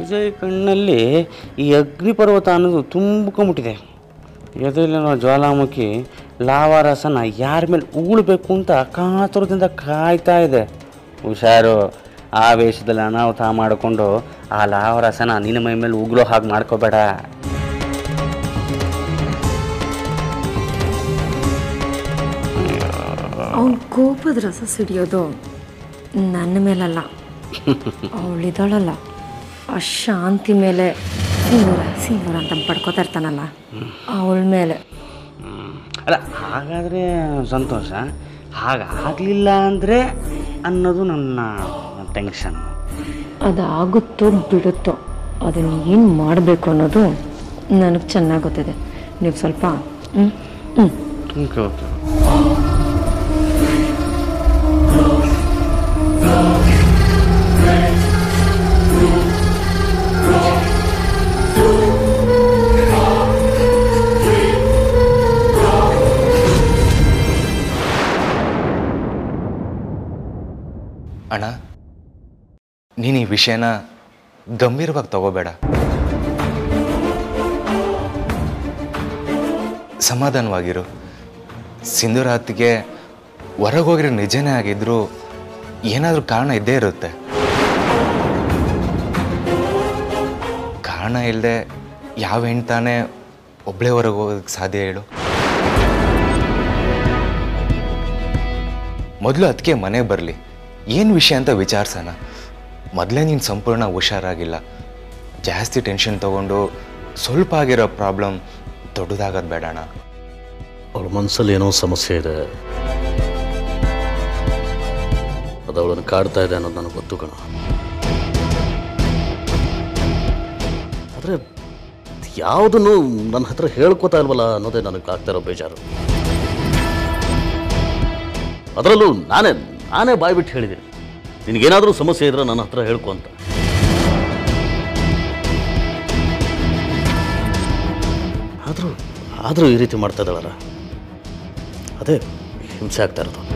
ವಿಜಯ್ ಕಣ್ಣಲ್ಲಿ ಈ ಅಗ್ನಿ ಪರ್ವತ ಅನ್ನೋದು ತುಂಬ್ಕೊಂಬಿಟ್ಟಿದೆ ಎದೆಯಲ್ಲಿರೋ ಜ್ವಾಲಾಮುಖಿ ಲಾವಾರಸನ ಯಾರ ಮೇಲೆ ಉಗುಳ್ಬೇಕು ಅಂತ ಕಾತುರದಿಂದ ಕಾಯ್ತಾ ಇದೆ ಹುಷಾರು ಆವೇಶದಲ್ಲಿ ಅನಾಹುತ ಮಾಡಿಕೊಂಡು ಆ ಲಾವರಸನ ನಿನ್ನ ಮೈ ಮೇಲೆ ಉಗುಳೋ ಹಾಗೆ ಮಾಡ್ಕೋಬೇಡ ಅವನ ಕೋಪದ ರಸ ಸಿಡಿಯೋದು ನನ್ನ ಮೇಲಲ್ಲ ಅವಳಿದಾಳಲ್ಲ ಆ ಶಾಂತಿ ಮೇಲೆ ಸಿಂಗೂರ ಸಿಂಗೂರ ಅಂತ ಪಡ್ಕೋತಾ ಇರ್ತಾನಲ್ಲ ಅವಳ ಮೇಲೆ ಅಲ್ಲ ಹಾಗಾದರೆ ಸಂತೋಷ ಹಾಗಾಗಲಿಲ್ಲ ಅಂದರೆ ಅನ್ನೋದು ನನ್ನ ಟೆನ್ಷನ್ ಅದಾಗುತ್ತೋ ಬಿಡುತ್ತೋ ಅದನ್ನು ಏನು ಮಾಡಬೇಕು ಅನ್ನೋದು ನನಗೆ ಚೆನ್ನಾಗಿ ಗೊತ್ತಿದೆ ನೀವು ಸ್ವಲ್ಪ ಹ್ಞೂ ಹ್ಞೂ ಓಕೆ ಓಕೆ ಅಣ್ಣ ನೀನು ಈ ವಿಷಯನ ಗಂಭೀರವಾಗಿ ತಗೋಬೇಡ ಸಮಾಧಾನವಾಗಿರು ಸಿಂಧುರಾತಿಗೆ ಹೊರಗೆ ಹೋಗಿರೋ ನಿಜನೇ ಆಗಿದ್ರು ಏನಾದರೂ ಕಾರಣ ಇದ್ದೇ ಇರುತ್ತೆ ಕಾರಣ ಇಲ್ಲದೆ ಯಾವ ಹೆಣ್ತಾನೆ ಒಬ್ಬಳೇ ಹೊರಗೆ ಹೋಗೋದಕ್ಕೆ ಸಾಧ್ಯ ಹೇಳು ಮೊದಲು ಅದಕ್ಕೆ ಮನೆಗೆ ಬರಲಿ ಏನು ವಿಷಯ ಅಂತ ವಿಚಾರಿಸೋಣ ಮೊದಲೇ ನೀನು ಸಂಪೂರ್ಣ ಹುಷಾರಾಗಿಲ್ಲ ಜಾಸ್ತಿ ಟೆನ್ಷನ್ ತಗೊಂಡು ಸ್ವಲ್ಪ ಆಗಿರೋ ಪ್ರಾಬ್ಲಮ್ ದೊಡ್ಡದಾಗೋದು ಬೇಡಣ ಅವಳ ಮನಸ್ಸಲ್ಲಿ ಏನೋ ಸಮಸ್ಯೆ ಇದೆ ಅದು ಅವಳನ್ನು ಕಾಡ್ತಾ ಇದೆ ಅನ್ನೋದು ನನಗೆ ಗೊತ್ತು ಕಣ ಆದರೆ ಯಾವುದನ್ನು ನನ್ನ ಹತ್ರ ಹೇಳ್ಕೊತಾ ಇಲ್ವಲ್ಲ ಅನ್ನೋದೇ ನನಗೆ ಆಗ್ತಾ ಇರೋ ಬೇಜಾರು ಅದರಲ್ಲೂ ನಾನೇ ನಾನೇ ಬಾಯ್ಬಿಟ್ಟು ಹೇಳಿದ್ದೀನಿ ನಿನಗೇನಾದರೂ ಸಮಸ್ಯೆ ಇದ್ರೆ ನನ್ನ ಹತ್ರ ಹೇಳ್ಕೊ ಅಂತ ಆದರೂ ಆದರೂ ಈ ರೀತಿ ಮಾಡ್ತಾ ಇದ್ದಾಳಲ್ಲ ಅದೇ ಹಿಂಸೆ ಆಗ್ತಾ ಇರೋದು